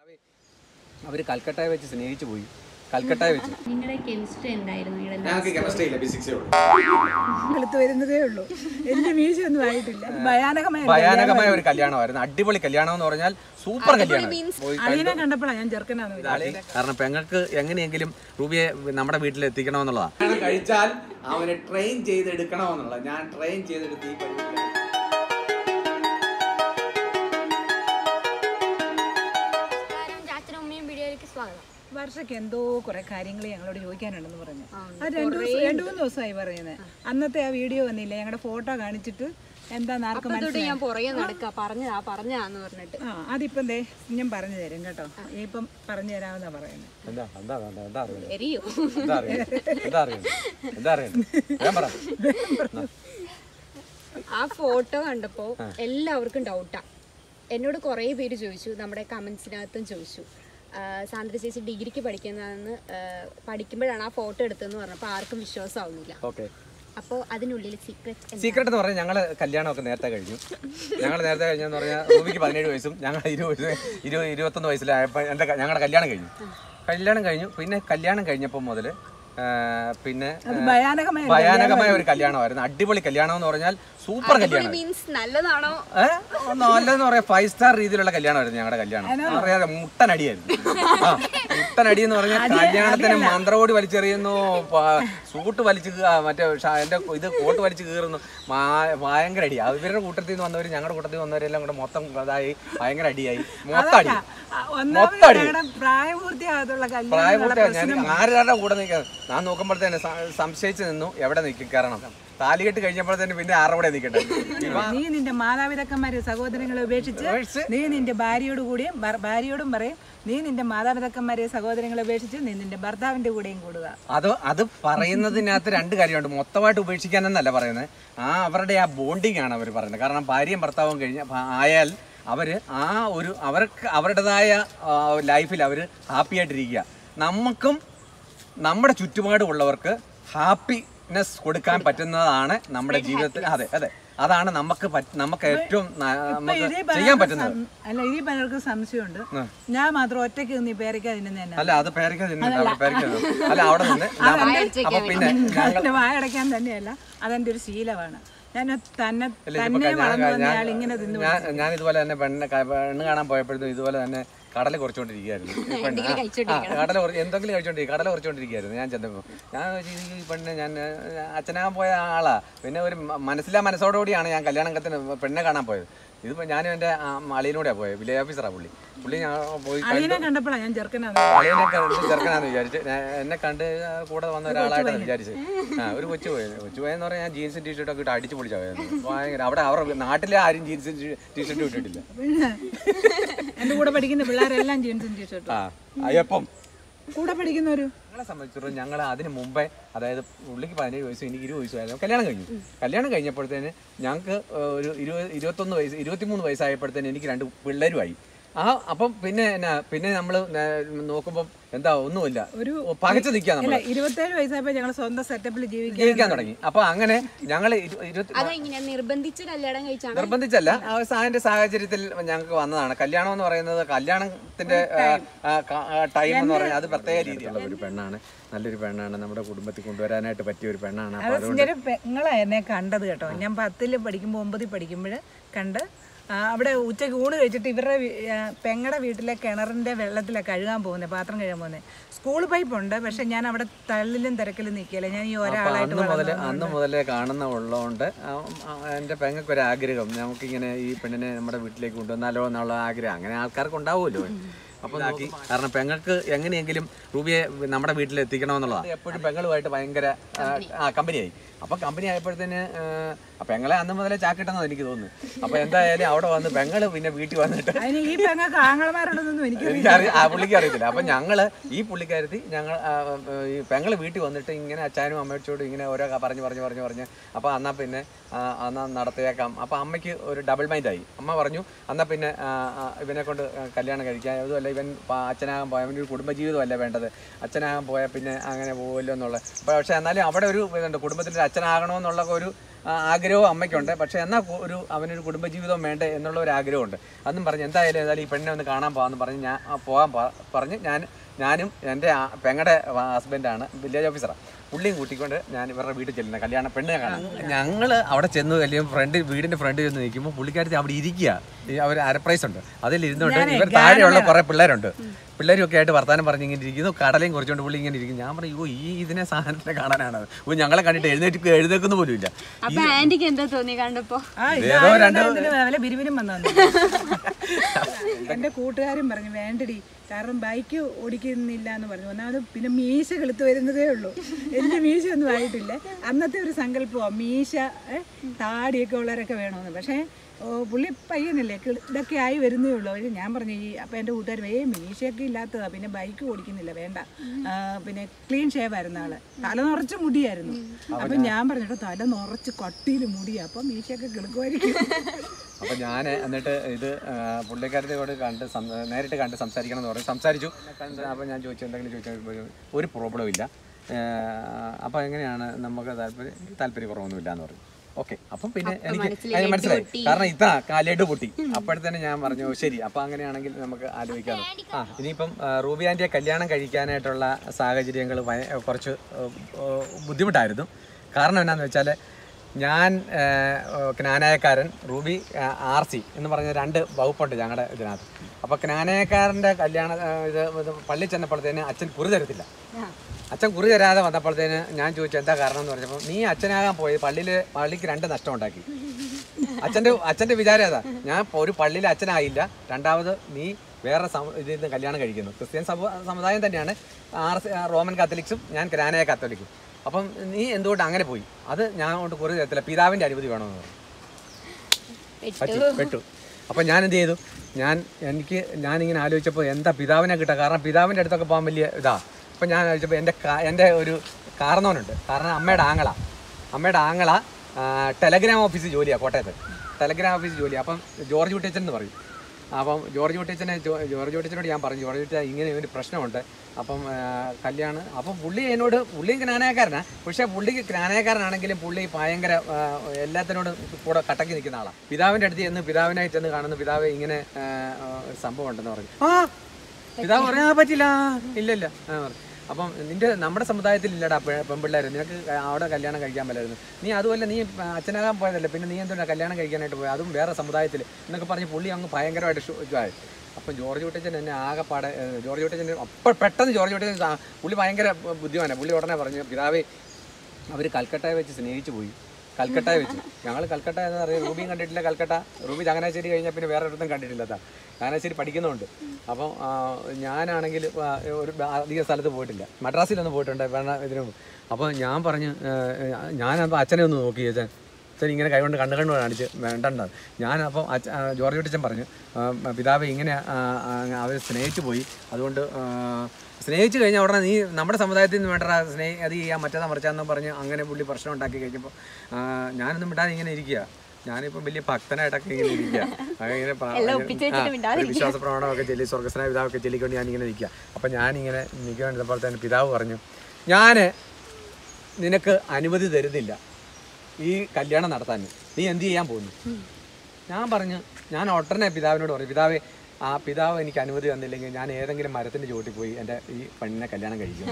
അവർ കൽക്കട്ടയെ വെച്ച് സ്നേഹിച്ചു പോയി കൽക്കട്ടയെ വെച്ച് നിങ്ങളുടെ കെമിസ്ട്രി എന്തായിരുന്നു നിങ്ങളുടെ ഞങ്ങൾക്ക് കെമിസ്ട്രി ഇല്ല ഫിസിക്സേ ഉള്ളൂ അടുത്ത് വരുന്നതേ ഉള്ളൂ എനിക്ക് വീഴ്ചയൊന്നും ആയിട്ടില്ല അത് ഭയാനകമായ ഒരു ഭയാനകമായ ഒരു കല്യാണമായിരുന്നു അടിപൊളി കല്യാണം എന്ന് പറഞ്ഞാൽ സൂപ്പർ കല്യാണം പോയി അളിയനെ കണ്ടപ്പോഴാണ് ഞാൻ ചെറുക്കനാന്ന് വിചാരിച്ചത്. കാരണം പെങ്ങൾക്ക് എങ്ങനെയെങ്കിലും റൂബിയെ നമ്മുടെ വീട്ടിൽ എത്തിക്കണമെന്നുള്ളതാണ് കല്യാണം കഴിച്ചാൽ അവനെ ട്രെയിൻ ചെയ്തെടുക്കണമെന്നുള്ളത് ഞാൻ ട്രെയിൻ ചെയ്തെടുത്ത് ഈ പരിപാടി നമസ്കാരം ചാച്ചനും അമ്മയും വീഡിയോയിലേക്ക് സ്വാഗതം വർഷയ്ക്ക് എന്തോ കുറെ കാര്യങ്ങൾ ഞങ്ങളോട് ചോദിക്കാനുണ്ടെന്ന് പറഞ്ഞു അത് രണ്ടു ദിവസം രണ്ടു മൂന്ന് ദിവസമായി പറയുന്നത് അന്നത്തെ ആ വീഡിയോ വന്നില്ല ഞങ്ങളുടെ ഫോട്ടോ കാണിച്ചിട്ട് എന്താന്ന് ആർക്കും തൊട്ട് ഞാൻ പുറകെ നടക്കുക പറഞ്ഞതാ പറഞ്ഞതാന്ന് പറഞ്ഞിട്ട് ആ അതിപ്പം ദേ ഞാൻ പറഞ്ഞു തരും കേട്ടോ ഇപ്പം പറഞ്ഞു തരാമെന്നാ പറയുന്നത് എന്താ എന്താ വേണ്ട എന്താ അറിയണ്ട എരിയോ എന്താ അറിയണ്ട എന്താ അറിയണ്ട എന്താ അറിയണ്ട ഞാൻ പറ ആ ഫോട്ടോ കണ്ടപ്പോ എല്ലാവർക്കും ഡൗട്ടാ എന്നോട് കുറേ പേര് ചോദിച്ചു നമ്മുടെ കമന്റ്സിനകത്തും ചോദിച്ചു ആ, സാന്ദ്ര ചേച്ചി ഡിഗ്രിക്ക് പഠിക്കുന്നതെന്ന് ആ, പഠിക്കുമ്പോഴാണ് ആ ഫോട്ടോ എടുത്തതെന്ന് പറഞ്ഞപ്പോൾ ആർക്കും വിശ്വാസമാവുന്നില്ല ഓക്കെ അപ്പോൾ അതിനുള്ളിൽ സീക്രറ്റ് സീക്രട്ട് എന്ന് പറഞ്ഞാൽ ഞങ്ങൾ കല്യാണമൊക്കെ നേരത്തെ കഴിഞ്ഞു ഞങ്ങൾ നേരത്തെ കഴിഞ്ഞെന്ന് പറഞ്ഞാൽ റൂബിക്ക് പതിനേഴ് വയസ്സും ഞങ്ങൾ ഇരുപത് ഇരുപത് ഇരുപത്തൊന്ന് വയസ്സിലായപ്പോൾ എൻ്റെ ക- ഞങ്ങളുടെ കല്യാണം കഴിഞ്ഞു കല്യാണം കഴിഞ്ഞു പിന്നെ കല്യാണം കഴിഞ്ഞപ്പോൾ മുതൽ പിന്നെ അത് ഭയാനകമായ ഒരു ഭയാനകമായ ഒരു കല്യാണമായിരുന്നു അടിപൊളി കല്യാണം എന്ന് പറഞ്ഞാൽ സൂപ്പർ കല്യാണം മീൻസ് നല്ലതാണോ ഏഹ് നല്ലതെന്ന് പറയാം ഫൈവ് സ്റ്റാർ രീതിയിലുള്ള കല്യാണമായിരുന്നു ഞങ്ങളുടെ കല്യാണം അറിയാതെ മുട്ടനടിയായിരുന്നു ആ മുട്ടനടി എന്ന് പറഞ്ഞാൽ കല്യാണത്തിന് മന്ത്രകോടി വലിച്ചെറിയുന്നു പ- സൂട്ട് വലിച്ച് കീ- ആ, മറ്റേ ഷ- എന്റെ ഇത് കോട്ട് വലിച്ച് കീറുന്നു മാ- ഭയങ്കര അടി ഇവരുടെ കൂട്ടത്തിൽ നിന്ന് വന്നവർ ഞങ്ങളുടെ കൂട്ടത്തിൽ വന്നവരെല്ലാം കൂടെ മൊത്തം ഇതായി ഭയങ്കര അടിയായി മൊത്തം അടി ആ, ഒന്നാമത് മൊത്തം അടി ഞങ്ങളുടെ പ്രായപൂർത്തിയാകത്തുള്ള കല്യാണം പ്രായപൂർത്തിയാ ഞാൻ ആരുടെ കൂടെ നിൽക്കാം ഞാൻ നോക്കുമ്പോഴത്തേന് സംശയിച്ച് നിന്നു എവിടെ നിൽക്കും കാരണം താലികെട്ട് കഴിഞ്ഞപ്പോഴത്തേന് പിന്നെ ആരുടെ കൂടെ നിൽക്കട്ടെ ഇവ- നീ നിന്റെ മാതാപിതാക്കന്മാരെ സഹോദരങ്ങളെ ഉപേക്ഷിച്ച് ഉപേക്ഷിച്ച് നീ നിന്റെ ഭാര്യയോട് കൂടിയും ഭർ- ഭാര്യയോടും പറയും നീ നിന്റെ മാതാപിതാക്കന്മാരെ സഹോദരങ്ങളെ ഉപേക്ഷിച്ച് നീ നിന്റെ ഭർത്താവിന്റെ കൂടെയും കൂടുക അത് അത് പറയുന്നതിനകത്ത് രണ്ട് കാര്യമുണ്ട് മൊത്തമായിട്ട് ഉപേക്ഷിക്കാനെന്നല്ല പറയുന്നത് ആ അവരുടെ ആ ബോണ്ടിങ് ആണ് അവർ പറയുന്നത് കാരണം ഭാര്യയും ഭർത്താവും കഴിഞ്ഞ ആയാൽ അവർ ആ ഒരു അവർക്ക് അവരുടേതായ ലൈഫിൽ അവർ ഹാപ്പി ആയിട്ടിരിക്കുക നമുക്കും നമ്മുടെ ചുറ്റുപാടുമുള്ളവർക്ക് ഹാപ്പിനെസ് കൊടുക്കാൻ പറ്റുന്നതാണ് നമ്മുടെ ജീവിതത്തിൽ അതെ അതെ അതാണ് നമുക്ക് പറ്റ- നമുക്ക് ഏറ്റവും ന- നമുക്ക് ഇതേ ചെയ്യാൻ പലർക്കും പറ്റുന്നത് സം- അല്ല ഇതേ പലർക്കും സംശയമുണ്ട് ഞാൻ മാത്രം ഒറ്റയ്ക്ക് നിന്ന് പേരയ്ക്കാ തിന്നുന്ന തന്നെ അല്ല അത് പേരയ്ക്ക തിന്നുണ്ട് അവിടെ പേരയ്ക്ക തിന്നു. അല്ല അവിടെ നിന്ന് ഞാൻ- അപ്പൊ പിന്നെ ഞങ്ങൾ അതിന്റെ വായടയ്ക്കാൻ തന്നെയല്ല അതെന്റെ ഒരു ശീലമാണ് ഞാൻ തന്നെ ഇല്ല, ഇതിപ്പോ തന്നെ ഞാൻ- വളർന്നു വന്ന ഞാൻ- ആൾ ഇങ്ങനെ തിന്നു ഞാൻ ഞാൻ ഇതുപോലെ തന്നെ പെണ്ണ് ക- പെണ്ണ് കാണാൻ പോയപ്പോഴത്തും ഇതുപോലെ തന്നെ കടല കുറച്ചുകൊണ്ടിരിക്കുകയായിരുന്നു ഈ പെണ്ണ് ആ, ആ, കടല കുറച്ച് എന്തെങ്കിലും കഴിച്ചോണ്ടിരിക്കും കടല കുറച്ചുകൊണ്ടിരിക്കുകയായിരുന്നു ഞാൻ ചെന്നപ്പോൾ ഞാൻ വിചാരിച്ചു, ഈ പെണ്ണ് ഞാൻ ഏഹ്, അച്ഛനാകാൻ പോയ ആളാ പിന്നെ ഒരു മ- മനസ്സിലാ മനസ്സോടുകൂടിയാണ് ഞാൻ കല്യാണത്തിന് പെണ്ണെ കാണാൻ പോയത് ഇതിപ്പോ ഞാനും എൻ്റെ അളിയനൂടെയാണ് പോയത് വില്ലേജ് ഓഫീസറാണ് പുള്ളി പുള്ളി ഞാൻ പോയി കണ്ടു അളിയനെ കണ്ടപ്പോഴാണ് ഞാൻ ചെറുക്കനാണ് അളിയനെ കണ്ട് ചെറുക്കനാന്ന് വിചാരിച്ച് ഞാൻ എന്നെ കണ്ട് കൂടെ വന്ന ഒരാളായിട്ടാണ് വിചാരിച്ചത് ആ ഒരു കൊച്ചു പോയത് കൊച്ചു പോയെന്ന് പറഞ്ഞാൽ ഞാൻ ജീൻസും ടീഷർട്ടൊക്കെ ഇട്ട് അടിച്ചു പൊളിച്ചാ പോയത് ഭയങ്കര അവിടെ അവരുടെ നാട്ടിലെ ആരും ജീൻസും ടീഷർട്ടും ഇട്ടിട്ടില്ല പിന്നെ എന്റെ കൂടെ പഠിക്കുന്ന പിള്ളേരെല്ലാം ജീൻസും ടീഷർട്ടും ആ അയ്യപ്പം കൂടെ പഠിക്കുന്നവര് ഞങ്ങളെ സംബന്ധിച്ചിടത്തോളം ഞങ്ങൾ അതിന് മുമ്പേ അതായത് പുള്ളിക്ക് പതിനേഴ് വയസ്സും എനിക്ക് ഇരുപത് വയസ്സായിരുന്നു കല്യാണം കഴിഞ്ഞു കല്യാണം കഴിഞ്ഞപ്പോഴത്തേന് ഞങ്ങൾക്ക് ഒരു ഇരുപത് ഇരുപത്തൊന്ന് വയസ്സ് ഇരുപത്തിമൂന്ന് വയസ്സായപ്പോഴത്തേന് എനിക്ക് രണ്ട് പിള്ളേരുമായി ആ അപ്പം പിന്നെ എന്നാ പിന്നെ നമ്മൾ നോക്കുമ്പോൾ എന്താ ഒന്നുമില്ല ഒരു പകച്ചു നിൽക്കുക നമ്മൾ അല്ല ഇരുപത്തേഴ് വയസ്സായപ്പോ ഞങ്ങൾ സ്വന്തം സെറ്റപ്പിൽ ജീവിക്കാൻ ജീവിക്കാൻ തുടങ്ങി അപ്പൊ അങ്ങനെ ഞങ്ങൾ ഇരുപത്തി അതെങ്ങനെ നിർബന്ധിച്ച് കല്യാണം കഴിച്ചാണ് നിർബന്ധിച്ചല്ല ആ അതിന്റെ സാഹചര്യത്തിൽ ഞങ്ങൾക്ക് വന്നതാണ് കല്യാണം എന്ന് പറയുന്നത് കല്യാണത്തിന്റെ ടൈം എന്ന് പറയുന്നത് അത് പ്രത്യേക രീതിയുള്ള ഒരു പെണ്ണാണ് നല്ലൊരു പെണ്ണാണ് നമ്മുടെ കുടുംബത്തിൽ കൊണ്ടുവരാനായിട്ട് പറ്റിയ ഒരു പെണ്ണാണ് അപ്പൊ അതുകൊണ്ട് എൻ്റെ പെങ്ങളാ എന്നെ കണ്ടത് കേട്ടോ ഞാൻ പത്തിൽ പഠിക്കുമ്പോൾ ഒമ്പതിൽ പഠിക്കുമ്പോൾ കണ്ട് ആ, അവിടെ ഉച്ചയ്ക്ക് ഊണ് കഴിച്ചിട്ട് ഇവരുടെ പെങ്ങളുടെ വീട്ടിലെ കിണറിന്റെ വെള്ളത്തിലാണ് കഴുകാൻ പോകുന്നത് പാത്രം കഴുകാൻ പോകുന്നത് സ്കൂൾ പൈപ്പ് ഉണ്ട് പക്ഷെ ഞാൻ അവിടെ തള്ളിലും തിരക്കിലും നിൽക്കില്ല ഞാൻ ഈ അപ്പൊ ഒരാളായിട്ട് അന്ന് മുതൽ വളർന്നു അന്ന് മുതലേ കാണുന്ന ഉള്ളതുകൊണ്ട് എൻ്റെ പെങ്ങൾക്ക് ഒരു ആഗ്രഹം നമുക്കിങ്ങനെ ഈ പെണ്ണിനെ നമ്മുടെ വീട്ടിലേക്ക് കൊണ്ടുവന്നാലോ എന്നുള്ള ആഗ്രഹം അങ്ങനെ ആൾക്കാർക്ക് ഉണ്ടാവുമല്ലോ അപ്പൊ നോക്കി കാരണം പെങ്ങൾക്ക് എങ്ങനെയെങ്കിലും റൂബിയെ നമ്മുടെ വീട്ടിൽ എത്തിക്കണമെന്നുള്ളതാണ് എപ്പോഴും പെങ്ങളുമായിട്ട് ഭയങ്കര ആ കമ്പനിയായി അപ്പൊ കമ്പനി ആയപ്പോഴത്തേന് ആ പെങ്ങളെ അന്ന് മുതലേ ചാക്കിട്ടെന്ന് എനിക്ക് തോന്നുന്നു അപ്പൊ എന്തായാലും അവിടെ വന്ന് പെങ്ങള് പിന്നെ വീട്ടിൽ വന്നിട്ട് അതിന് ഈ പെങ്ങൾക്ക് ആങ്ങളമാരുണ്ടെന്നൊന്നും എനിക്ക് എനിക്ക് അറിയ ആ പുള്ളിക്ക് അറിയത്തില്ല അപ്പൊ ഞങ്ങള് ഈ പുള്ളിക്കാരത്തി ഞങ്ങൾ ആ, ഈ പെങ്ങള് വീട്ടിൽ വന്നിട്ട് ഇങ്ങനെ അച്ഛനും അമ്മയോടും ഇങ്ങനെ ഓരോ ക- പറഞ്ഞ് പറഞ്ഞ് പറഞ്ഞ് പറഞ്ഞ് അപ്പൊ എന്നാ പിന്നെ ആ, എന്നാ നടത്തിയേക്കാം അപ്പൊ അമ്മയ്ക്ക് ഒരു ഡബിൾ മൈൻഡ് ആയി അമ്മ പറഞ്ഞു എന്നാ പിന്നെ ആ, ആ, ഇവനെ കൊണ്ട് കല്യാണം കഴിക്കാൻ അതുമല്ല ഇവൻ പ- അച്ഛനാകാൻ പോയ അവൻ്റെ ഒരു കുടുംബജീവിതമല്ല വേണ്ടത് അച്ഛനാകാൻ പോയാൽ പിന്നെ അങ്ങനെ പോകുമല്ലോ എന്നുള്ള അപ്പൊ പക്ഷെ എന്നാലും അവിടെ ഒരു ഇതുണ്ട് കുടുംബത്തിൽ ഒരു അച്ഛനാകണമെന്നുള്ള ഒരു ആ, ആഗ്രഹവും അമ്മയ്ക്കുണ്ട് പക്ഷെ എന്നാൽ ഒരു അവനൊരു കുടുംബജീവിതവും വേണ്ടേ എന്നുള്ള ഒരു ആഗ്രഹമുണ്ട് അന്നും പറഞ്ഞ് എന്തായാലും ഏതായാലും ഈ പെണ്ണിനെ ഒന്ന് കാണാൻ പോകാമെന്ന് പറഞ്ഞ് ഞാൻ ആ, പോകാൻ പ- പറഞ്ഞ് ഞാൻ ഞാനും എൻ്റെ ആ പെങ്ങളുടെ ഹസ്ബൻഡാണ് വില്ലേജ് ഓഫീസറാണ് പുള്ളിയും കൂട്ടിക്കൊണ്ട് ഞാൻ ഇവരുടെ വീട്ടിൽ ചെല്ലുന്ന കല്യാണം പെണ്ണ് കാണാൻ ഞങ്ങൾ അവിടെ ചെന്ന് കല്യാണം ഫ്രണ്ട് വീടിന്റെ ഫ്രണ്ടിൽ ചെന്ന് നിൽക്കുമ്പോൾ പുള്ളിക്കാരത്തി അവിടെ ഇരിക്കുക അവർ അരപ്രൈസ് ഉണ്ട് അതിൽ ഇരുന്നുകൊണ്ട് ഇവർ താഴെയുള്ള കുറെ പിള്ളേരുണ്ട് പിള്ളേരും ഒക്കെ ആയിട്ട് വർത്താനം പറഞ്ഞ് ഇങ്ങനെ ഇരിക്കുന്നു കടലയും കുറച്ചുകൊണ്ട് പുള്ളി ഇങ്ങനെ ഇരിക്കും ഞാൻ പറഞ്ഞു ഓ ഈ ഇതിനെ സാധനത്തിനെ കാണാനാണ് ഓ ഞങ്ങളെ കണ്ടിട്ട് എഴുന്നേറ്റ് എഴുന്നേക്കുന്ന പോലും ഇല്ല അപ്പൊ ആന്റിക്ക് എന്താ തോന്നി കണ്ടപ്പോ ആ ഇത് ഏതോ ആരും രണ്ട് ഇതിന് വല്ല ബിരുവിനും വന്നു എന്റെ കൂട്ടുകാരും പറഞ്ഞു വേണ്ടടി കാരണം ബൈക്ക് ഓടിക്കുന്നില്ല എന്ന് പറഞ്ഞു ഒന്നാമത് പിന്നെ മീശ കെളുത്ത് വരുന്നതേ ഉള്ളൂ എന്റെ മീശ ഒന്നും ആയിട്ടില്ല അന്നത്തെ ഒരു സങ്കല്പമാണ് മീശ ഏ, താടിയൊക്കെ ഉള്ളവരൊക്കെ വേണമെന്ന് പക്ഷേ ഓ, പുള്ളി പയ്യനല്ലേ കിളി- ഇതൊക്കെ ആയി വരുന്നേ ഉള്ളൂ അവര് ഞാൻ പറഞ്ഞു ഈ അപ്പം എൻ്റെ കൂട്ടുകാർ ഏ മീശയൊക്കെ ഇല്ലാത്തതാ പിന്നെ ബൈക്ക് ഓടിക്കുന്നില്ല വേണ്ട ആ, പിന്നെ ക്ലീൻ ഷേവ് ആയിരുന്നു ആള് തല നിറച്ച് മുടിയായിരുന്നു അപ്പം ഞാൻ പറഞ്ഞിട്ട് തല നിറച്ച് കട്ടിയിൽ മുടിയാ അപ്പം മീശയൊക്കെ കിളുക്കുമായിരിക്കും അപ്പൊ ഞാൻ എന്നിട്ട് ഇത് പുള്ളിക്കാരത്തോട് കണ്ട് സം- നേരിട്ട് കണ്ട് സംസാരിക്കണം എന്ന് പറഞ്ഞു സംസാരിച്ചു അപ്പൊ ഞാൻ ചോദിച്ചു എന്തെങ്കിലും ചോദിച്ചു ഒരു പ്രോബ്ലം ഇല്ല അപ്പൊ എങ്ങനെയാണ് നമുക്ക് താല്പര്യം താല്പര്യക്കുറവൊന്നുമില്ല എന്ന് പറഞ്ഞു ഓക്കെ അപ്പം പിന്നെ എനിക്ക് അതിന് മനസ്സിലായി കാരണം ഇതാ കാലേട് പൊട്ടി അപ്പോഴത്തേന് ഞാൻ പറഞ്ഞു ശരി അപ്പൊ അങ്ങനെയാണെങ്കിൽ നമുക്ക് ആലോചിക്കാം ആ ഇനിയിപ്പം ആ, റൂബി ആന്റിയെ കല്യാണം കഴിക്കാനായിട്ടുള്ള സാഹചര്യങ്ങൾ കുറച്ച് ഏഹ്, ഏഹ്, ബുദ്ധിമുട്ടായിരുന്നു കാരണം എന്നാന്ന് വെച്ചാൽ ഞാൻ ഏഹ്, ജ്ഞാനായക്കാരൻ റൂബി ആർ സി എന്ന് പറഞ്ഞ രണ്ട് വകുപ്പുണ്ട് ഞങ്ങളുടെ ഇതിനകത്ത് അപ്പോൾ ജ്ഞാനായക്കാരൻ്റെ കല്യാണ ഏഹ്, ഇത് ഇത് പള്ളി ചെന്നപ്പോഴത്തേന് അച്ഛൻ കുറി തരത്തില്ല അച്ഛൻ കുറി തരാതെ വന്നപ്പോഴത്തേന് ഞാൻ ചോദിച്ചു എന്താ കാരണം എന്ന് പറഞ്ഞപ്പോൾ നീ അച്ഛനാകാൻ പോയി പള്ളിയിൽ പള്ളിക്ക് രണ്ട് നഷ്ടം ഉണ്ടാക്കി അച്ഛൻ്റെ അച്ഛൻ്റെ വിചാരം അതാ ഞാൻ ഇപ്പൊ ഒരു പള്ളിയിൽ അച്ഛനായില്ല രണ്ടാമത് നീ വേറെ സമ- ഇതിൽ നിന്ന് കല്യാണം കഴിക്കുന്നു ക്രിസ്ത്യൻ സമു- സമുദായം തന്നെയാണ് ആർ സി- റോമൻ കാത്തലിക്സും ഞാൻ ഗ്രാനയ കാത്തലിക്കും അപ്പം നീ എന്തുകൊണ്ട് അങ്ങനെ പോയി അത് ഞാൻ കൊണ്ട് കുറി തരത്തില്ല പിതാവിൻ്റെ അനുമതി വേണമെന്ന് പറഞ്ഞു പറ്റി പെട്ടു അപ്പം ഞാൻ എന്ത് ചെയ്തു ഞാൻ എനിക്ക് ഞാനിങ്ങനെ ആലോചിച്ചപ്പോൾ എന്താ പിതാവിനെ കിട്ടുക കാരണം പിതാവിൻ്റെ അടുത്തൊക്കെ പോകാൻ വലിയ ഇതാ അപ്പം ഞാൻ ആലോചിച്ചപ്പോൾ എൻ്റെ കാ- എൻ്റെ ഒരു കാരണവനുണ്ട് കാരണം അമ്മയുടെ ആങ്ങള അമ്മയുടെ ആങ്ങള ആ, ടെലഗ്രാം ഓഫീസിൽ ജോലിയാണ് കോട്ടയത്ത് ടെലഗ്രാം ഓഫീസിൽ ജോലിയാണ് അപ്പം ജോർജ് കുട്ടിയച്ചൻ എന്ന് പറയും അപ്പം ജോർജ് കുട്ടിയച്ചനെ ജോ- ജോർജ് കുട്ടിയച്ചനോട് ഞാൻ പറഞ്ഞു ജോർജ് കുട്ടിയ ഇങ്ങനെ ഒരു പ്രശ്നമുണ്ട് അപ്പം ആ, കല്യാണം അപ്പം പുള്ളി എന്നോട് പുള്ളി ജ്ഞാനായക്കാരനാണ് പക്ഷേ പുള്ളിക്ക് ജ്ഞാനായക്കാരനാണെങ്കിലും പുള്ളി ഭയങ്കര ആ, എല്ലാത്തിനോടും കൂടെ കട്ടക്കി നിൽക്കുന്ന ആളാണ് പിതാവിൻ്റെ അടുത്ത് ചെന്ന് പിതാവിനായി ചെന്ന് കാണുന്നു പിതാവ് ഇങ്ങനെ ആ, ആ, ഒരു സംഭവം ഉണ്ടെന്ന് പറഞ്ഞു ആ പിതാവ് പറയാൻ പറ്റില്ല ഇല്ല ഇല്ല ആ പറഞ്ഞു അപ്പം നിന്റെ നമ്മുടെ സമുദായത്തിൽ ഇല്ലടാ പെ- പെൺപിള്ളേർ നിനക്ക് അവിടെ കല്യാണം കഴിക്കാൻ പറ്റില്ലായിരുന്നു നീ അതുമല്ല നീ അച്ഛനാകാൻ പോയതല്ലേ പിന്നെ നീ എന്തുകൊണ്ടാ കല്യാണം കഴിക്കാനായിട്ട് പോയത് അതും വേറെ സമുദായത്തിൽ എന്നൊക്കെ പറഞ്ഞ് പുള്ളി അങ്ങ് ഭയങ്കരമായിട്ട് ഷു- ഇതായി അപ്പം ജോർജ് കുട്ടച്ചൻ എന്നെ ആകെപ്പാടെ ഏഹ്, ജോർജ് കുട്ടച്ചൻ അപ്പോൾ പെട്ടെന്ന് ജോർജ് കുട്ടച്ചൻ ആ- പുള്ളി ഭയങ്കര ബുദ്ധിമാനാണ് പുള്ളി ഉടനെ പറഞ്ഞു പിതാവേ അവർ കൽക്കട്ടയെ വെച്ച് സ്നേഹിച്ചു പോയി കൽക്കട്ടയെ വെച്ച് ഞങ്ങൾ കൽക്കട്ട എന്ന് പറയുന്നത് റൂബിയും കണ്ടിട്ടില്ല കൽക്കട്ട റൂബി ചങ്ങനാശ്ശേരി കഴിഞ്ഞാൽ പിന്നെ വേറെ ഒരിടത്തും കണ്ടിട്ടില്ല താ ചങ്ങനാശ്ശേരി പഠിക്കുന്നുണ്ട് അപ്പം ആ, ഞാനാണെങ്കിൽ ആ, ഒരു ബ- അധികം സ്ഥലത്ത് പോയിട്ടില്ല മദ്രാസിലൊന്നും പോയിട്ടുണ്ട് വേണ ഇതിന് മുമ്പ്. അപ്പോൾ ഞാൻ പറഞ്ഞു ഞാനപ്പോൾ അച്ഛനെ ഒന്ന് നോക്കി അച്ഛൻ അച്ഛൻ ഇങ്ങനെ കൈകൊണ്ട് കണ്ണു കണ്ണു കാണിച്ച് വേണ്ടണ്ട ഞാനപ്പോൾ അച്ഛ ആ, ജോർജ് കുട്ടിച്ചൻ പറഞ്ഞു ആ, പിതാവ് ഇങ്ങനെ അവർ സ്നേഹിച്ചു പോയി അതുകൊണ്ട് ആ, സ്നേഹിച്ചു കഴിഞ്ഞാൽ ഉടനെ നീ നമ്മുടെ സമുദായത്തിൽ നിന്ന് വേണ്ട സ്നേഹി അത് ചെയ്യാൻ മറ്റേതാ മറിച്ചാന്നും പറഞ്ഞ് അങ്ങനെ പുള്ളി പ്രശ്നം ഉണ്ടാക്കി കഴിഞ്ഞപ്പോൾ ആ, ഞാനൊന്നും വിടാതെ ഇങ്ങനെ ഇരിക്കുക ഞാനിപ്പം വലിയ ഭക്തനായിട്ടൊക്കെ ഇങ്ങനെ ഇരിക്കുക അങ്ങനെ പ- ആ, ഒരു വിശ്വാസ പ്രമാണമൊക്കെ ചൊല്ലി സ്വർഗസ്നായ പിതാവൊക്കെ ചൊല്ലിക്കൊണ്ട് ഞാനിങ്ങനെ നിൽക്കുക അപ്പം ഞാനിങ്ങനെ നിൽക്കാൻ ഇരുന്നപ്പോൾ തന്നെ പിതാവ് പറഞ്ഞു ഞാൻ നിനക്ക് അനുമതി തരുന്നില്ല ഈ കല്യാണം നടത്താൻ നീ എന്ത് ചെയ്യാൻ പോകുന്നു ഞാൻ പറഞ്ഞു ഞാൻ ഉടനെ പിതാവിനോട് പറഞ്ഞു പിതാവേ ആ പിതാവ് എനിക്ക് അനുമതി തന്നില്ലെങ്കിൽ ഞാൻ ഏതെങ്കിലും മരത്തിന്റെ ചുവട്ടിൽ പോയി എൻ്റെ ഈ പെണ്ണിനെ കല്യാണം കഴിക്കും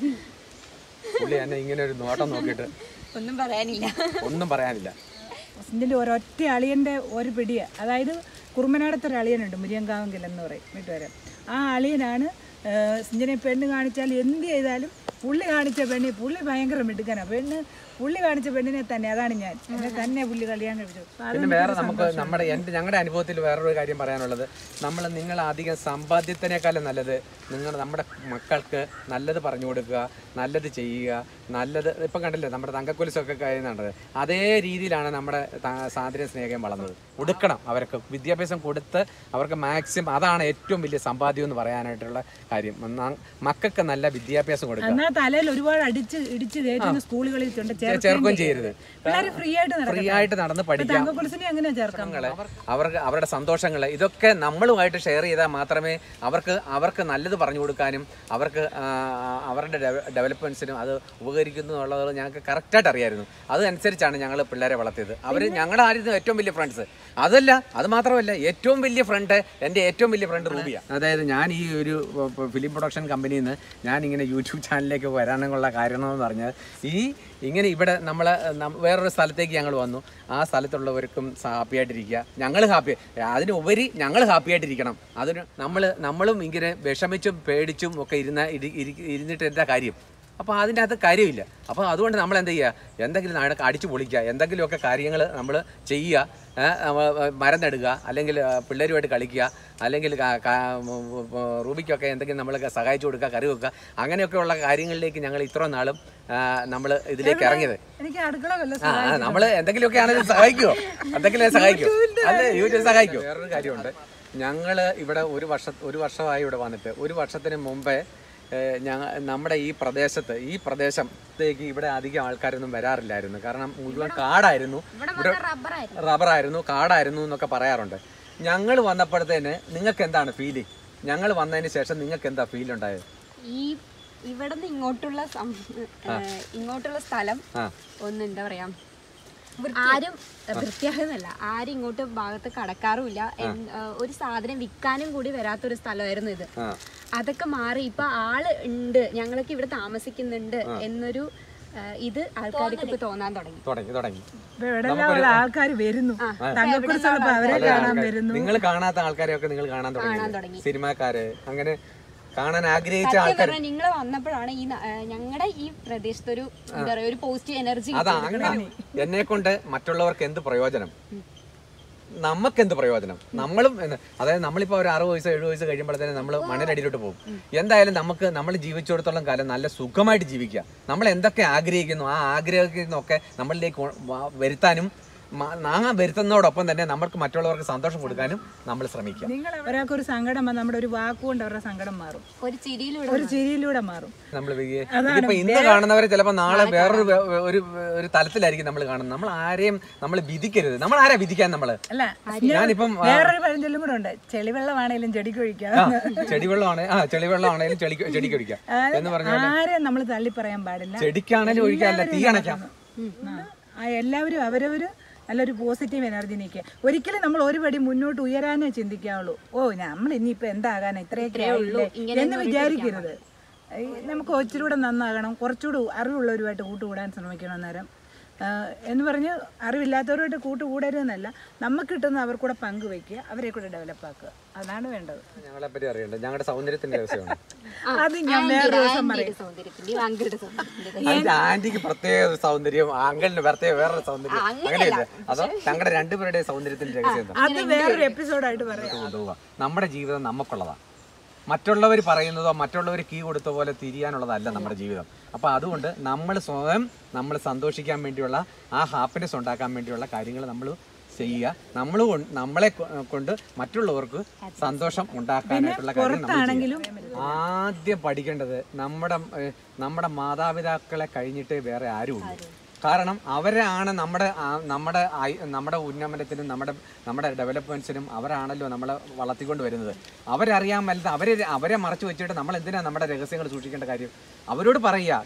പുള്ളി എന്നെ ഇങ്ങനെ ഒരു നോട്ടം നോക്കിയിട്ട് ഒന്നും പറയാനില്ല ഒന്നും പറയാനില്ല ഇതിൻ്റെ ഒരൊറ്റ അളിയൻ്റെ ഒരു പിടിയ അതായത് കുറുമനാടത്തെ ഒരു അളിയനുണ്ട് മുരിയങ്കാവെങ്കിൽ എന്ന് പറയും വീട്ടുകാരൻ ആ അളിയനാണ് സിഞ്ചനെ പെണ്ണ് കാണിച്ചാൽ എന്ത് ചെയ്താലും പുള്ളി കാണിച്ച പെണ്ണ് പുള്ളി ഭയങ്കര മിടുക്കനാണ് പെണ്ണ് പുള്ളി കാണിച്ച പെണ്ണിനെ തന്നെ അതാണ് ഞാൻ എന്നെ തന്നെ പുള്ളി കല്യാണം കഴിച്ചു അപ്പൊ അത് പിന്നെ വേറെ നമുക്ക് നമ്മുടെ എൻ്റെ ഞങ്ങളുടെ അനുഭവത്തിൽ വേറൊരു കാര്യം പറയാനുള്ളത് നമ്മൾ നിങ്ങൾ അധികം സമ്പാദ്യത്തിനേക്കാളും നല്ലത് നിങ്ങൾ നമ്മുടെ മക്കൾക്ക് നല്ലത് പറഞ്ഞു കൊടുക്കുക നല്ലത് ചെയ്യുക നല്ലത് ഇപ്പം കണ്ടില്ലേ നമ്മുടെ തങ്കക്കൊലിസൊക്കെ കഴിയുന്നുണ്ടത് അതേ രീതിയിലാണ് നമ്മുടെ ത- സാന്ദ്ര സ്നേഹം വളർന്നത് കൊടുക്കണം അവർക്ക് വിദ്യാഭ്യാസം കൊടുത്ത് അവർക്ക് മാക്സിമം അതാണ് ഏറ്റവും വലിയ സമ്പാദ്യം എന്ന് പറയാനായിട്ടുള്ള കാര്യം ന- മക്കൾക്ക് നല്ല വിദ്യാഭ്യാസം കൊടുക്കുക എന്നാ തലയിൽ ഒരുപാട് അടിച്ച് ഇടിച്ച് കയറ്റുന്ന സ്കൂളുകളിൽ കൊണ്ട് ചേർക്കുകയും ചെയ്യരുത് പിള്ളേർ ഫ്രീ ആയിട്ട് ഫ്രീ ആയിട്ട് നടന്ന് പഠിക്കാം തങ്കക്കുളിസിനെ എങ്ങനെയാ ചേർക്കാം സന്തോഷങ്ങള് അവർക്ക് അവരുടെ സന്തോഷങ്ങൾ ഇതൊക്കെ നമ്മളുമായിട്ട് ഷെയർ ചെയ്താൽ മാത്രമേ അവർക്ക് അവർക്ക് നല്ലത് പറഞ്ഞു കൊടുക്കാനും അവർക്ക് ആ, അവരുടെ ഡെവലപ്മെന്റ്സിനും അത് ഉപകരിക്കുന്നു എന്നുള്ളത് ഞങ്ങൾക്ക് കറക്റ്റായിട്ട് അറിയായിരുന്നു അതനുസരിച്ചാണ് ഞങ്ങൾ പിള്ളേരെ വളർത്തിയത് അവർ ഞങ്ങളുടെ ആയിരുന്നു ഏറ്റവും വലിയ ഫ്രണ്ട്സ് അതല്ല അത് മാത്രമല്ല ഏറ്റവും വലിയ ഫ്രണ്ട് എൻ്റെ ഏറ്റവും വലിയ ഫ്രണ്ട് റൂബിയ അതായത് ഞാൻ ഈ ഒരു ഫിലിം പ്രൊഡക്ഷൻ കമ്പനിയിൽ നിന്ന് ഞാൻ ഇങ്ങനെ യൂട്യൂബ് ചാനലിലേക്ക് വരാനുള്ള കാരണം എന്ന് പറഞ്ഞാൽ ഈ ഇങ്ങനെ ഇവിടെ നമ്മൾ വേറൊരു സ്ഥലത്തേക്ക് ഞങ്ങൾ വന്നു ആ സ്ഥലത്തുള്ളവർക്കും ഹാപ്പി ആയിട്ടിരിക്കുക ഞങ്ങൾ ഹാപ്പി അതിന് ഉപരി ഞങ്ങൾ ഹാപ്പി ആയിട്ടിരിക്കണം അതിന് നമ്മൾ നമ്മളും ഇങ്ങനെ വിഷമിച്ചും പേടിച്ചും ഒക്കെ ഇരുന്ന ഇരി- ഇരി- ഇരുന്നിട്ട് എന്താ കാര്യം അപ്പോൾ അതിൻ്റെ അകത്ത് കാര്യമില്ല അപ്പോൾ അതുകൊണ്ട് നമ്മൾ എന്ത് ചെയ്യുക എന്തെങ്കിലും നടക്ക അടിച്ചു പൊളിക്കുക എന്തെങ്കിലുമൊക്കെ കാര്യങ്ങൾ നമ്മൾ ചെയ്യുക ഏ, നമ്മ- മരം നടുക അല്ലെങ്കിൽ ആ, പിള്ളേരുമായിട്ട് കളിക്കുക അല്ലെങ്കിൽ കാ- കാ- ഉം, ഉം, റൂബിക്കൊക്കെ എന്തെങ്കിലും നമ്മൾ സഹായിച്ചു കൊടുക്കുക കറി വെക്കുക അങ്ങനെയൊക്കെയുള്ള കാര്യങ്ങളിലേക്ക് ഞങ്ങൾ ഇത്ര നാളും നമ്മൾ ഇതിലേക്ക് ഇറങ്ങിയത് എനിക്ക് അടുക്കള വല്ല ആ ആ, നമ്മള് എന്തെങ്കിലുമൊക്കെ ആണെങ്കിലും സഹായിക്കുമോ എന്തെങ്കിലും സഹായിക്കുമോ അല്ല യൂട്യൂബ് സഹായിക്കുമോ വേറൊരു കാര്യമുണ്ട് ഞങ്ങള് ഇവിടെ ഒരു വർഷം ഒരു വർഷമായി ഇവിടെ വന്നിട്ട് ഒരു വർഷത്തിന് മുമ്പേ ഏഹ്, ഞങ്ങ നമ്മുടെ ഈ പ്രദേശത്ത് ഈ പ്രദേശത്തേക്ക് ഇവിടെ അധികം ആൾക്കാരൊന്നും വരാറില്ലായിരുന്നു കാരണം മുഴുവൻ കാടായിരുന്നു ഇവിടെ റബ്ബറായിരുന്നു കാടായിരുന്നു എന്നൊക്കെ പറയാറുണ്ട് ഞങ്ങൾ വന്നപ്പോഴത്തേന് നിങ്ങൾക്ക് എന്താണ് ഫീലിംഗ് ഞങ്ങൾ വന്നതിന് ശേഷം നിങ്ങൾക്ക് എന്താ ഫീൽ ഉണ്ടായത് ഈ ഇവിടുന്ന് ഇങ്ങോട്ടുള്ള സം- ഏഹ് ഇങ്ങോട്ടുള്ള സ്ഥലം ആ. ഒന്ന് എന്താ പറയാ ആരും വൃത്തിയാകുന്നല്ല ആരും ഇങ്ങോട്ട് ഭാഗത്ത് കടക്കാറുമില്ല എൻ- ഏഹ് ഒരു സാധനം വിൽക്കാനും കൂടി വരാത്തൊരു സ്ഥലമായിരുന്നു ഇത് ആ അതൊക്കെ മാറി ഇപ്പൊ ആള് ഉണ്ട് ഞങ്ങളൊക്കെ ഇവിടെ താമസിക്കുന്നുണ്ട് എന്നൊരു ഏഹ് ഇത് ആൾക്കാർക്ക് ഇപ്പൊ തോന്നാൻ തുടങ്ങി തുടങ്ങി തുടങ്ങി ഇപ്പൊ എവിടെല്ലാം ഉള്ള ആൾക്കാർ വരുന്നു തങ്കക്കുളിച്ചുള്ളപ്പോ അവരെ കാണാൻ വരുന്നു നിങ്ങൾ കാണാത്ത ആൾക്കാരെയൊക്കെ നിങ്ങൾ കാണാൻ തുടങ്ങി സിനിമാക്കാര് അങ്ങനെ കാണാൻ ആഗ്രഹിച്ച സത്യം ആൾക്കാർ പറഞ്ഞാൽ നിങ്ങൾ വന്നപ്പോഴാണ് ഈ ഞങ്ങളുടെ ഈ പ്രദേശത്തൊരു എന്താ പറയാ ഒരു പോസിറ്റീവ് എനർജി അതാ അങ്ങനെ എന്നെ കൊണ്ട് മറ്റുള്ളവർക്ക് എന്ത് പ്രയോജനം നമുക്ക് എന്ത് പ്രയോജനം നമ്മളും എന്ന് അതായത് നമ്മളിപ്പോ ഒരു അറുപത് വയസ്സ് എഴുപത് വയസ്സ് കഴിയുമ്പോഴത്തേനും നമ്മൾ മണ്ണിനടിയിലോട്ട് പോകും എന്തായാലും നമുക്ക് നമ്മൾ ജീവിച്ചിടത്തോളം കാലം നല്ല സുഖമായിട്ട് ജീവിക്കുക നമ്മൾ എന്തൊക്കെ ആഗ്രഹിക്കുന്നു ആ ആഗ്രഹിക്കുന്നൊക്കെ നമ്മളിലേക്ക് കൊ- വ- വരുത്താനും മ- നാം വരുത്തുന്നതോടൊപ്പം തന്നെ നമുക്ക് മറ്റുള്ളവർക്ക് സന്തോഷം കൊടുക്കാനും നമ്മൾ ശ്രമിക്കുക നിങ്ങൾ ഒരാൾക്ക് ഒരു സങ്കടം വന്നാൽ നമ്മുടെ ഒരു വാക്കുകൊണ്ട് അവരുടെ സങ്കടം മാറും ഒരു ചിരിയിലൂടെ ഒരു ചിരിയിലൂടെ മാറും നമ്മൾ ഇതിപ്പോ ഇന്ന് കാണുന്നവരെ ചിലപ്പോൾ നാളെ വേറൊരു വേ- ഒരു ഒരു തലത്തിലായിരിക്കും നമ്മൾ കാണുന്നത് നമ്മൾ ആരെയും നമ്മൾ വിധിക്കരുത് നമ്മൾ ആരാ വിധിക്കാൻ നമ്മള് അല്ല ഞാനിപ്പം ആ, വേറൊരു പഴഞ്ചൊല്ലും കൂടെ ഉണ്ട് ചെളിവെള്ളമാണേലും ചെടിക്കൊഴിക്കാം ആ, ചെടിവെള്ളമാണ് ആ ചെളിവെള്ളമാണേലും ചെടി ചെടിക്ക് ഒഴിക്കാം എന്ന് പറഞ്ഞ ആരെയും നമ്മൾ തള്ളി പറയാൻ പാടില്ല ചെടിക്കാണേലും ഒഴിക്കാമല്ല തീ അണയ്ക്കാം ആ. ആ എല്ലാവരും അവരവര് നല്ലൊരു പോസിറ്റീവ് എനർജി നിൽക്കുക ഒരിക്കലും നമ്മൾ ഒരു പടി മുന്നോട്ട് ഉയരാനേ ചിന്തിക്കാവുള്ളൂ ഓ നമ്മൾ ഇനിയിപ്പോ എന്താകാനാ ഇത്രയൊക്കെ ആയില്ലേ എന്ന് വിചാരിക്കരുത് ഈ നമുക്ക് ഒത്തിരി കൂടെ നന്നാകണം കുറച്ചുകൂടെ അറിവുള്ളവരുമായിട്ട് കൂട്ടുകൂടാൻ ശ്രമിക്കണം അന്നേരം ആ, എന്ന് പറഞ്ഞ് അറിവില്ലാത്തവരുമായിട്ട് കൂട്ടുകൂടരുതെന്നല്ല നമുക്ക് കിട്ടുന്ന അവർക്കൂടെ പങ്കുവയ്ക്കുക അവരെ കൂടെ ഡെവലപ്പ് ആക്കുക അതാണ് വേണ്ടത് ഞങ്ങളെ പറ്റി അറിയണ്ട ഞങ്ങളുടെ സൗന്ദര്യത്തിന്റെ രഹസ്യമാണ് അത് ഞാൻ വേറെ ദിവസം പറയും സൗന്ദര്യത്തിന്റെ ഭയങ്കര സൗന്ദര്യത്തിന്റെ അതിന്റെ ആന്റിക്ക് പ്രത്യേക ഒരു സൗന്ദര്യം അങ്കിളിന് പ്രത്യേക വേറൊരു സൗന്ദര്യം അങ്ങനെയല്ല അതോ ഞങ്ങളുടെ രണ്ടുപേരുടെ സൗന്ദര്യത്തിന്റെ രഹസ്യം എന്താ അത് വേറൊരു എപ്പിസോഡായിട്ട് പറയാം കൊണ്ടുപോവുക നമ്മുടെ ജീവിതം നമുക്കുള്ളതാണ് മറ്റുള്ളവർ പറയുന്നതോ മറ്റുള്ളവർ കീ കൊടുത്ത പോലെ തിരിയാനുള്ളതല്ല നമ്മുടെ ജീവിതം അപ്പോൾ അതുകൊണ്ട് നമ്മൾ സ്വയം നമ്മൾ സന്തോഷിക്കാൻ വേണ്ടിയുള്ള ആ ഹാപ്പിനെസ് ഉണ്ടാക്കാൻ വേണ്ടിയുള്ള കാര്യങ്ങൾ നമ്മൾ ചെയ്യുക നമ്മൾ നമ്മളെ കൊ- കൊണ്ട് മറ്റുള്ളവർക്ക് സന്തോഷം ഉണ്ടാക്കാനായിട്ടുള്ള കാര്യം നമ്മൾ ചെയ്യുക. ആദ്യം പഠിക്കേണ്ടത് നമ്മുടെ ഏഹ്, നമ്മുടെ മാതാപിതാക്കളെ കഴിഞ്ഞിട്ടേ വേറെ ആരുമില്ല കാരണം അവരാണ് നമ്മുടെ ആ- നമ്മുടെ ഐ- നമ്മുടെ ഉന്നമനത്തിനും നമ്മുടെ നമ്മുടെ ഡെവലപ്മെന്റ്സിനും അവരാണല്ലോ നമ്മളെ വളർത്തിക്കൊണ്ട് വരുന്നത് അവരറിയാൻ വലുത് അവരെ അവരെ മറച്ചു വെച്ചിട്ട് നമ്മൾ എന്തിനാ നമ്മുടെ രഹസ്യങ്ങൾ സൂക്ഷിക്കേണ്ട കാര്യം അവരോട് പറയുക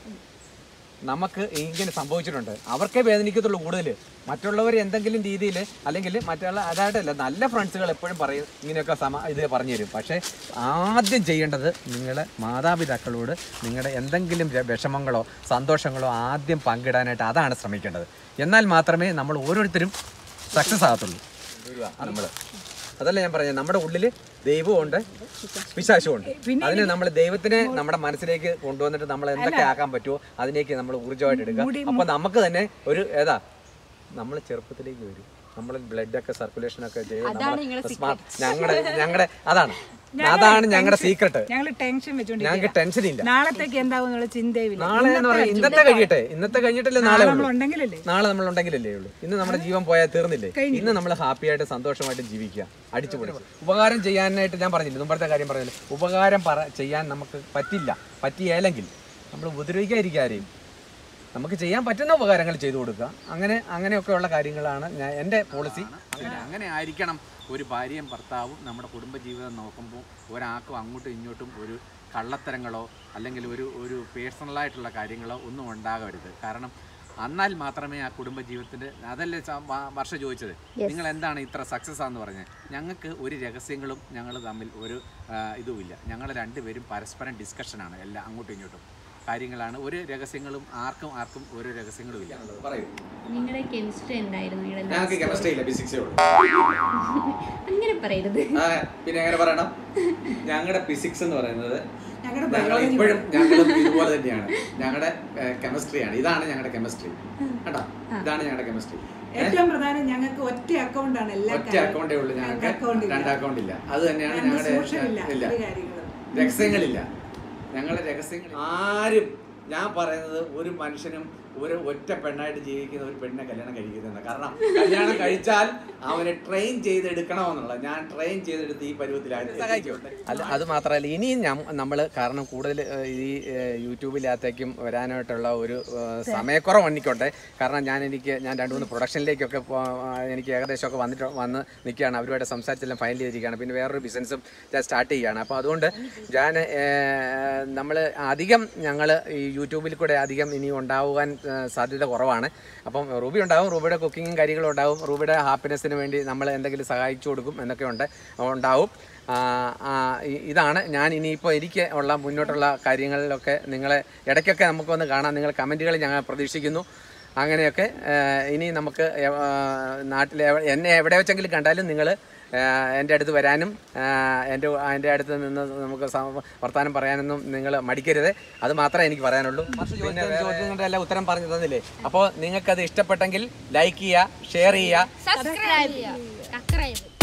നമുക്ക് ഇങ്ങനെ സംഭവിച്ചിട്ടുണ്ട് അവർക്കേ വേദനിക്കത്തുള്ളൂ കൂടുതൽ മറ്റുള്ളവർ എന്തെങ്കിലും രീതിയിൽ അല്ലെങ്കിൽ മറ്റുള്ള അതായിട്ടല്ല നല്ല ഫ്രണ്ട്സുകൾ എപ്പോഴും പറയും ഇങ്ങനെയൊക്കെ സമ ഇത് പറഞ്ഞു തരും പക്ഷേ ആദ്യം ചെയ്യേണ്ടത് നിങ്ങളെ മാതാപിതാക്കളോട് നിങ്ങളുടെ എന്തെങ്കിലും ര- വിഷമങ്ങളോ സന്തോഷങ്ങളോ ആദ്യം പങ്കിടാനായിട്ട് അതാണ് ശ്രമിക്കേണ്ടത് എന്നാൽ മാത്രമേ നമ്മൾ ഓരോരുത്തരും സക്സസ് ആകത്തുള്ളൂ നമ്മൾ അതല്ല ഞാൻ പറഞ്ഞത് നമ്മുടെ ഉള്ളിൽ ദൈവമുണ്ട് പിശാശുമുണ്ട് അതിന് നമ്മൾ ദൈവത്തിനെ നമ്മുടെ മനസ്സിലേക്ക് കൊണ്ടുവന്നിട്ട് നമ്മൾ എന്തൊക്കെ ആക്കാൻ പറ്റുമോ അതിലേക്ക് നമ്മൾ ഊർജ്ജമായിട്ട് എടുക്കുക അപ്പൊ നമുക്ക് തന്നെ ഒരു ഏതാ നമ്മൾ ചെറുപ്പത്തിലേക്ക് വരും നമ്മൾ ബ്ലഡ് ഒക്കെ സർക്കുലേഷൻ ഒക്കെ ചെയ്ത് ഞങ്ങളുടെ ഞങ്ങളുടെ അതാണ് അതാണ് ഞങ്ങളുടെ സീക്രട്ട് ഞങ്ങൾ ടെൻഷൻ വെച്ചോണ്ട് ഞങ്ങൾക്ക് ടെൻഷൻ ഇല്ല നാളത്തേക്ക് എന്താവും എന്നുള്ള ചിന്തയുമില്ല നാളെ എന്ന് പറയാം ഇന്നത്തെ കഴിയട്ടെ ഇന്നത്തെ കഴിഞ്ഞിട്ടല്ലേ നാളെ ഉള്ളൂ നമ്മൾ ഉണ്ടെങ്കിലല്ലേ നാളെ നമ്മൾ ഉണ്ടെങ്കിലല്ലേ ഉള്ളൂ ഇന്ന് നമ്മുടെ ജീവൻ പോയാൽ തീർന്നില്ലേ ഇന്ന് നമ്മൾ ഹാപ്പി ആയിട്ട് സന്തോഷമായിട്ട് ജീവിക്കുക അടിച്ചു പൊളിച്ച് ഉപകാരം ചെയ്യാനായിട്ട് ഞാൻ പറഞ്ഞില്ല മുമ്പത്തെ കാര്യം പറഞ്ഞില്ല ഉപകാരം പറ ചെയ്യാൻ നമുക്ക് പറ്റില്ല പറ്റിയേലെങ്കിൽ നമ്മൾ ഉപദ്രവിക്കാതിരിക്കുക ആരെയും നമുക്ക് ചെയ്യാൻ പറ്റുന്ന ഉപകാരങ്ങൾ ചെയ്തു കൊടുക്കുക അങ്ങനെ അങ്ങനെയൊക്കെയുള്ള കാര്യങ്ങളാണ് ഞാൻ എൻ്റെ പോളിസി അങ്ങനെ അങ്ങനെ ആയിരിക്കണം ഒരു ഭാര്യയും ഭർത്താവും നമ്മുടെ കുടുംബജീവിതം നോക്കുമ്പോൾ ഒരാൾക്കും അങ്ങോട്ടും ഇങ്ങോട്ടും ഒരു കള്ളത്തരങ്ങളോ അല്ലെങ്കിൽ ഒരു ഒരു പേഴ്സണലായിട്ടുള്ള കാര്യങ്ങളോ ഒന്നും ഉണ്ടാകരുത് കാരണം എന്നാൽ മാത്രമേ ആ കുടുംബജീവിതത്തിൻ്റെ അതല്ലേ സ- വ- വർഷ ചോദിച്ചത് നിങ്ങൾ എന്താണ് ഇത്ര സക്സസ് ആണെന്ന് പറഞ്ഞത് ഞങ്ങൾക്ക് ഒരു രഹസ്യങ്ങളും ഞങ്ങൾ തമ്മിൽ ഒരു ആ, ഇതുമില്ല ഞങ്ങൾ രണ്ടുപേരും പരസ്പരം ഡിസ്കഷനാണ് എല്ലാം അങ്ങോട്ടും ഇങ്ങോട്ടും കാര്യങ്ങളാണ് ഒരു രഹസ്യങ്ങളും ആർക്കും ആർക്കും ഒരു രഹസ്യങ്ങളും ഇല്ല പറയൂ നിങ്ങളുടെ കെമിസ്ട്രി എന്തായിരുന്നു നിങ്ങളുടെ ഞങ്ങൾക്ക് കെമിസ്ട്രി ഇല്ല ഫിസിക്സേ ഉള്ളൂ അങ്ങനെ പറയരുത് ആ, പിന്നെ എങ്ങനെ പറയണം ഞങ്ങളുടെ ഫിസിക്സ് എന്ന് പറയുന്നത് ഞങ്ങളുടെ ഞങ്ങൾ ഇപ്പോഴും ഞങ്ങളും ഇതുപോലെ തന്നെയാണ് ഞങ്ങളുടെ കെമിസ്ട്രിയാണ് ഇതാണ് ഞങ്ങളുടെ കെമിസ്ട്രി കേട്ടോ ഇതാണ് ഞങ്ങളുടെ കെമിസ്ട്രി ഏറ്റവും പ്രധാനം ഞങ്ങൾക്ക് ഒറ്റ അക്കൗണ്ടാണ് എല്ലാ ഒറ്റ അക്കൗണ്ടേ ഉള്ളൂ ഞങ്ങൾക്ക് account ഇല്ല. രണ്ട് അക്കൗണ്ട് ഇല്ല അത് തന്നെയാണ് ഞങ്ങൾക്ക് ഞങ്ങളുടെ സൂക്ഷ്മമില്ല ഇല്ല ഒരു കാര്യങ്ങളും രഹസ്യങ്ങളില്ല ഞങ്ങളുടെ രഹസ്യങ്ങൾ ആരും ഞാൻ പറയുന്നത് ഒരു മനുഷ്യനും ഒരു ഒറ്റ പെണ്ണായിട്ട് ജീവിക്കുന്ന ഒരു പെണ്ണിനെ കല്യാണം കഴിക്കുന്നത് കാരണം കല്യാണം കഴിച്ചാൽ അവനെ ട്രെയിൻ ചെയ്തെടുക്കണമെന്നുള്ള ഞാൻ ട്രെയിൻ ചെയ്തെടുത്ത് ഈ പരുവത്തിലായി അല്ല അത് മാത്രമല്ല ഇനിയും ഞാൻ നമ്മൾ കാരണം കൂടുതൽ ഈ ഏഹ്, യൂട്യൂബിനകത്തേക്കും വരാനായിട്ടുള്ള ഒരു ഏഹ്, സമയക്കുറവ് എനിക്കുണ്ട് കാരണം ഞാൻ എനിക്ക് ഞാൻ രണ്ട് മൂന്ന് പ്രൊഡക്ഷനിലേക്കൊക്കെ പോ- ആ, എനിക്ക് ഏകദേശമൊക്കെ വന്നിട്ട് വന്ന് നിൽക്കുകയാണ് അവരുമായിട്ട് സംസാരിച്ചെല്ലാം ഫൈനൽ ചെയ്തിരിക്കുകയാണ് പിന്നെ വേറൊരു ബിസിനസ്സും ഞാൻ സ്റ്റാർട്ട് ചെയ്യുകയാണ് അപ്പോൾ അതുകൊണ്ട് ഞാൻ നമ്മൾ അധികം ഞങ്ങൾ ഈ യൂട്യൂബിൽ കൂടെ അധികം ഇനി ഉണ്ടാവാൻ ഏഹ്, സാധ്യത കുറവാണ് അപ്പം റൂബി ഉണ്ടാവും റൂബിയുടെ കുക്കിങ്ങും കാര്യങ്ങളും ഉണ്ടാവും റൂബിയുടെ ഹാപ്പിനെസ്സിന് വേണ്ടി നമ്മൾ എന്തെങ്കിലും സഹായിച്ചു കൊടുക്കും എന്നൊക്കെ ഉണ്ട് ഉണ്ടാവും ആ, ആ, ഇ- ഇതാണ് ഞാൻ ഇനിയിപ്പോൾ എനിക്ക് ഉള്ള മുന്നോട്ടുള്ള കാര്യങ്ങളിലൊക്കെ നിങ്ങളെ ഇടയ്ക്കൊക്കെ നമുക്കൊന്ന് കാണാം നിങ്ങൾ കമൻറ്റുകൾ ഞങ്ങൾ പ്രതീക്ഷിക്കുന്നു അങ്ങനെയൊക്കെ ഏഹ്, ഇനി നമുക്ക് എവ- നാട്ടിൽ എവ- എന്നെ എവിടെ വെച്ചെങ്കിലും കണ്ടാലും നിങ്ങൾ എൻ്റെ അടുത്ത് വരാനും ഏഹ്, എൻ്റെ എൻ്റെ അടുത്ത് നിന്ന് നമുക്ക് സം- വർത്തമാനം പറയാനൊന്നും നിങ്ങൾ മടിക്കരുത് അത് മാത്രമേ എനിക്ക് പറയാനുള്ളൂ പിന്നെ ചോദ്യങ്ങളുടെ എല്ലാം ഉത്തരം പറഞ്ഞു തന്നില്ലേ അപ്പോൾ നിങ്ങൾക്കത് ഇഷ്ടപ്പെട്ടെങ്കിൽ ലൈക്ക് ചെയ്യുക ഷെയർ ചെയ്യുക സബ്സ്ക്രൈബ് ചെയ്യുക സബ്സ്ക്രൈബ്